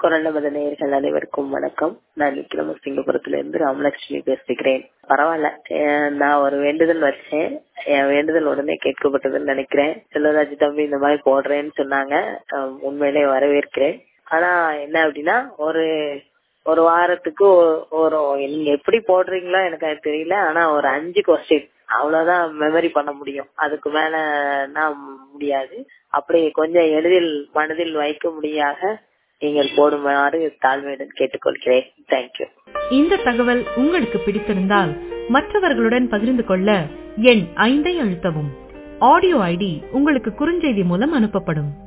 குரல் நமது நேயர்கள் அனைவருக்கும் வணக்கம் நான் விக்ரமசிங்கபுரத்துல இருந்து ராமலட்சுமி பேசுகிறேன் பரவாயில்ல அஹ் நான் ஒரு வேண்டுதல் வச்சேன் என் வேண்டுதல் உடனே கேட்கப்பட்டதுன்னு நினைக்கிறேன் செல்வராஜ் தம்பி இந்த மாதிரி போடுறேன்னு சொன்னாங்க அஹ் உண்மையிலே வரவேற்கிறேன் ஆனா என்ன அப்படின்னா ஒரு ஒரு வாரத்துக்கு ஒ- ஒரு நீங்க எப்படி போடுறீங்களோ எனக்கு அது தெரியல ஆனா ஒரு அஞ்சு கொஸ்டின் அவ்வளவுதான் மெமரி பண்ண முடியும் அதுக்கு மேல நான் முடியாது அப்படி கொஞ்சம் எளிதில் மனதில் வைக்க முடியாக நீங்கள் போடுமாறு தாழ்மையுடன் கேட்டுக்கொள்கிறேன் தேங்க்யூ இந்த தகவல் உங்களுக்கு பிடித்திருந்தால் மற்றவர்களுடன் பகிர்ந்து கொள்ள எண் ஐந்தை அழுத்தவும் ஆடியோ ஐடி உங்களுக்கு குறுஞ்செய்தி மூலம் அனுப்பப்படும்